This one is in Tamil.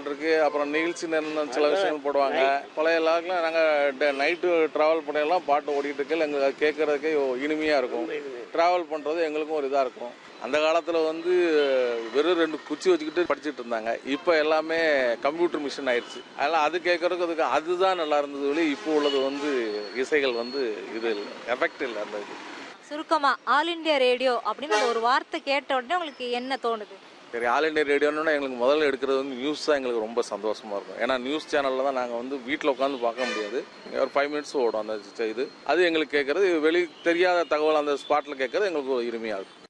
பாடல் இருக்கு அப்புறம் நிகழ்ச்சி நேரம் சில விஷயங்கள் போடுவாங்க பழைய லாக்லாம் நாங்கள் நைட்டு ட்ராவல் பண்ணையெல்லாம் பாட்டு ஓடிட்டு இருக்கையில் எங்களுக்கு அது கேட்கறதுக்கே இனிமையாக இருக்கும் ட்ராவல் பண்ணுறது எங்களுக்கும் ஒரு இதாக இருக்கும் அந்த காலத்தில் வந்து வெறும் ரெண்டு குச்சி வச்சுக்கிட்டு படிச்சுட்டு இருந்தாங்க இப்போ எல்லாமே கம்ப்யூட்டர் மிஷின் ஆயிடுச்சு அதெல்லாம் அது கேட்கறதுக்கு அதுக்கு அதுதான் நல்லா இருந்தது வெளியே இப்போ உள்ளது வந்து இசைகள் வந்து இது இல்லை எஃபெக்ட் இல்லை அந்த இது சுருக்கமா ஆல் இந்தியா ரேடியோ அப்படின்னு அந்த ஒரு வார்த்தை கேட்ட உடனே உங்களுக்கு என்ன தோணுது சரி ஆல் இண்டியா ரேடியோன்னா எங்களுக்கு முதல்ல எடுக்கிறது வந்து நியூஸ் தான் எங்களுக்கு ரொம்ப சந்தோஷமா இருக்கும் ஏன்னா நியூஸ் சேனலில் தான் நாங்கள் வந்து வீட்டில் உட்காந்து பார்க்க முடியாது ஒரு ஃபைவ் மினிட்ஸ் ஓடும் அந்த இது அது எங்களுக்கு கேட்கறது வெளி தெரியாத தகவல் அந்த ஸ்பாட்டில் கேட்கறது எங்களுக்கு ஒரு இனிமையாக இருக்கும்